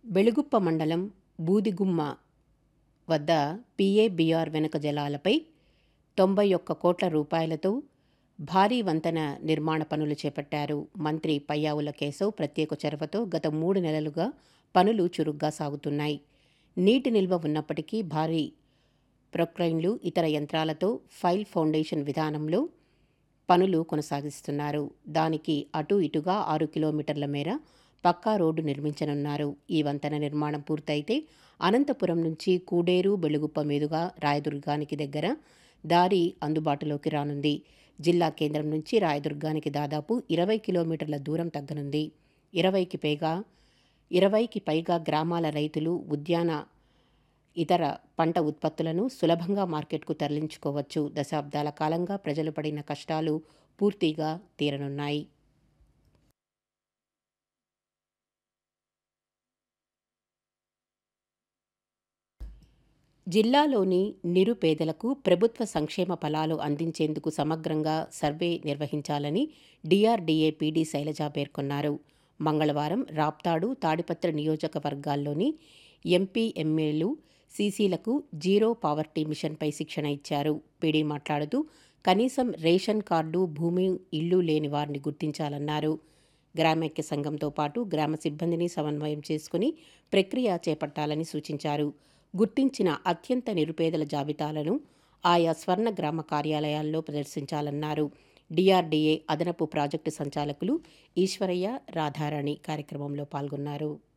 బెళుగుప్ప మండలం బూదిగుమ్మ వద్ద పిఏబిఆర్ వెనుక జలాలపై తొంభై ఒక్క కోట్ల రూపాయలతో భారీ వంతెన నిర్మాణ పనులు చేపట్టారు మంత్రి పయ్యావుల కేశవ్ ప్రత్యేక చొరవతో గత మూడు నెలలుగా పనులు చురుగ్గా సాగుతున్నాయి నీటి నిల్వ ఉన్నప్పటికీ భారీ ప్రొక్లైన్లు ఇతర యంత్రాలతో ఫైల్ ఫౌండేషన్ విధానంలో పనులు కొనసాగిస్తున్నారు దానికి అటు ఇటుగా ఆరు కిలోమీటర్ల మేర పక్కా రోడ్డు నిర్మించనున్నారు ఈ వంతెన నిర్మాణం పూర్తయితే అనంతపురం నుంచి కూడేరు బెలుగుప్ప మీదుగా రాయదుర్గానికి దగ్గర దారి అందుబాటులోకి రానుంది జిల్లా కేంద్రం నుంచి రాయదుర్గానికి దాదాపు ఇరవై కిలోమీటర్ల దూరం తగ్గనుంది ఇరవైకి పైగా ఇరవైకి పైగా గ్రామాల రైతులు ఉద్యాన ఇతర పంట ఉత్పత్తులను సులభంగా మార్కెట్కు తరలించుకోవచ్చు దశాబ్దాల కాలంగా ప్రజలు పడిన కష్టాలు పూర్తిగా తీరనున్నాయి జిల్లాలోని నిరుపేదలకు ప్రభుత్వ సంక్షేమ ఫలాలు అందించేందుకు సమగ్రంగా సర్వే నిర్వహించాలని డిఆర్డీఏ పీడీ శైలజ పేర్కొన్నారు మంగళవారం రాప్తాడు తాడిపత్రి నియోజకవర్గాల్లోని ఎంపీ ఎమ్మెల్యేలు సీసీలకు జీరో పావర్టీ మిషన్పై శిక్షణ ఇచ్చారు పీడీ మాట్లాడుతూ కనీసం రేషన్ కార్డు భూమి ఇల్లు లేని వారిని గుర్తించాలన్నారు గ్రామైక్య సంఘంతో పాటు గ్రామ సిబ్బందిని సమన్వయం చేసుకుని ప్రక్రియ చేపట్టాలని సూచించారు గుర్తించిన అత్యంత నిరుపేదల జాబితాలను ఆయా స్వర్ణ గ్రామ కార్యాలయాల్లో ప్రదర్శించాలన్నారు డిఆర్డీఏ అదనపు ప్రాజెక్టు సంచాలకులు ఈశ్వరయ్య రాధారాణి కార్యక్రమంలో పాల్గొన్నారు